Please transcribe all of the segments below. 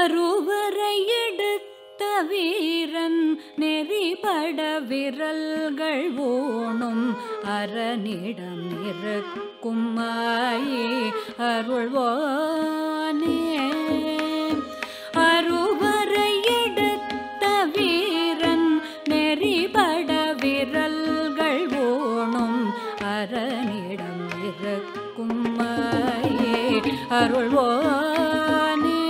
அருவரை எடுத்த வீரன் நெறிபட விரல்கள் ஊணும் அரனிடம் இருக்கும் மாயே அருள்வானே அருவரை எடுத்த வீரன் நெறிபட விரல்கள் ஊணும் அரனிடம் இருக்கும் மாயே அருள்வானே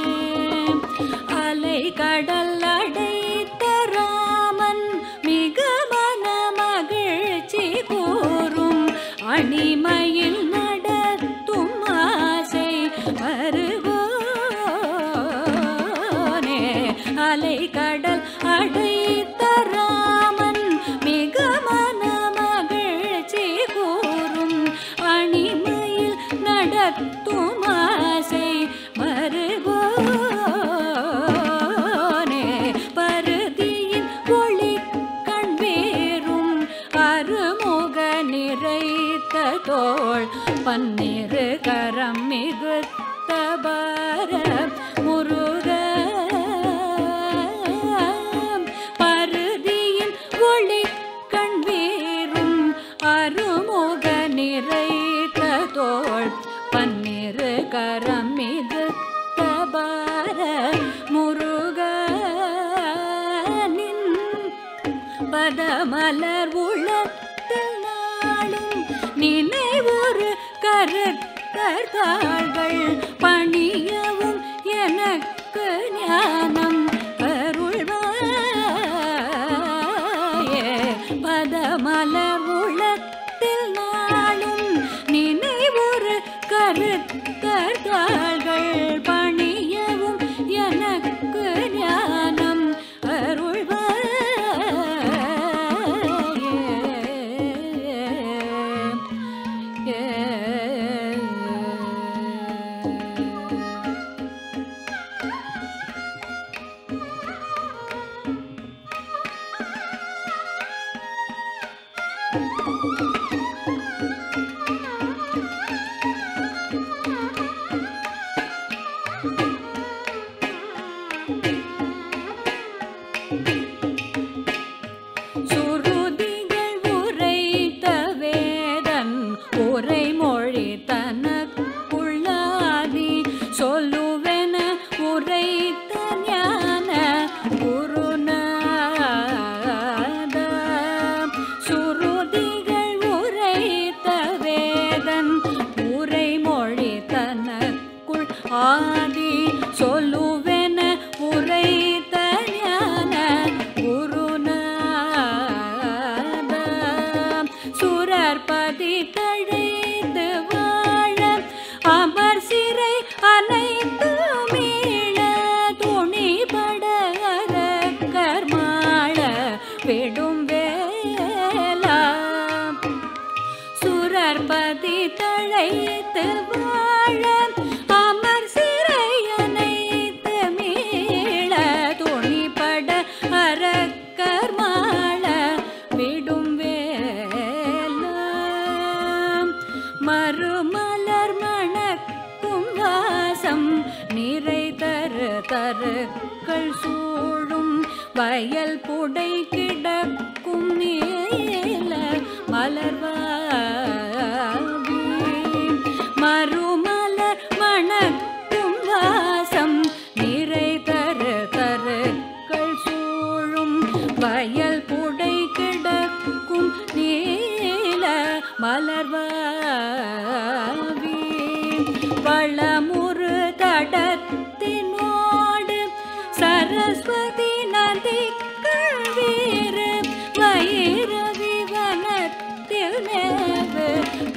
அலை கடல் அடைத்த ராமன் மிக மன மகிழ்ச்சி கூறும் அணிமையில் நடத்தும் ஆசை வருவோனே அலை கடல் அடைத்த ராமன் மிக மன மகிழ்ச்சி கூறும் அணிமையில் நடத்தும் ஆசை மறுகோனே பருதியின் ஒளி கண் வேறும் அருமுக நிறைத்த தோள் பன்னிரு கரம் மிகுத்த பார முருக பருதியின் ஒளி கண் வேறும் அருமுக நிறைத்த தோள் பன்னிரு கரம் மிகுத்த பார முருகனின் பதமலர் உளத்தில் நாளும் நினைவொரு கருத்தார்கள் பணியவும் எனக்கு ஞானம் அருள்வாயே பதமலர் உளத்தில் நாளும் நினைவொரு கருத்தார்கள் பணியவும் எனக்கு ஞானம் அருள்வாயே சுருதிகள் உரைத்த வேதன் உரைமொழி தனக்குள்ளாதி சொல்லுவென உரைத்த ஞான குருநாத சுருதிகள் உரைத்த வேதன் உரைமொழி தனக்குள் ஆதி சொல்லுவென உரைத்த ஞான குருநாத சுரர்பதி தழைத்து வாழ அமர் சிறை அனைத்து மீள துணிபட கர்மாள விடும் வேலா சுரர்பதி தழைத்து வாழ அமர் சிறை அனைத்து மீள துணிபட அறக்கர்மாள விடும் வேலாம் மறுமலர் மணக்கும் வாசம் நிறை தரு தருக்கள் சூழும் வயல் புடை கிடக்கும் நீல மலர்வாவி மறுமலர் மணக்கும் வாசம் நிறை தரு தருக்கள் சூழும் வயல் புடை கிடக்கும் நீல மலர்வாவி வளமுறு தடத்தினோடு சரஸ்வதி நதி கழ்வீரு வைரவி வனத்தில் மேவு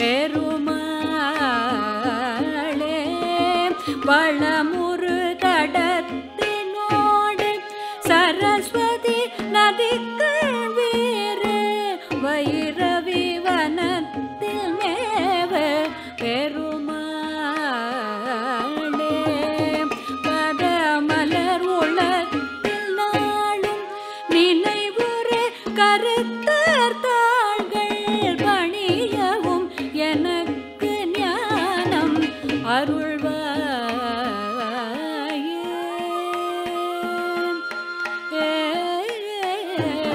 பெருமாளே வளமுறு தடத்தினோடு சரஸ்வதி நதி கழ்வீரு வைரவி வனத்தில் மேவு பெருமாளே பதமலர் உலகத்தில் நாளும் நினைவுறு கருத்தர் தாள்கள் பணியவும் எனக்கு ஞானம் அருள்வாயே ஏ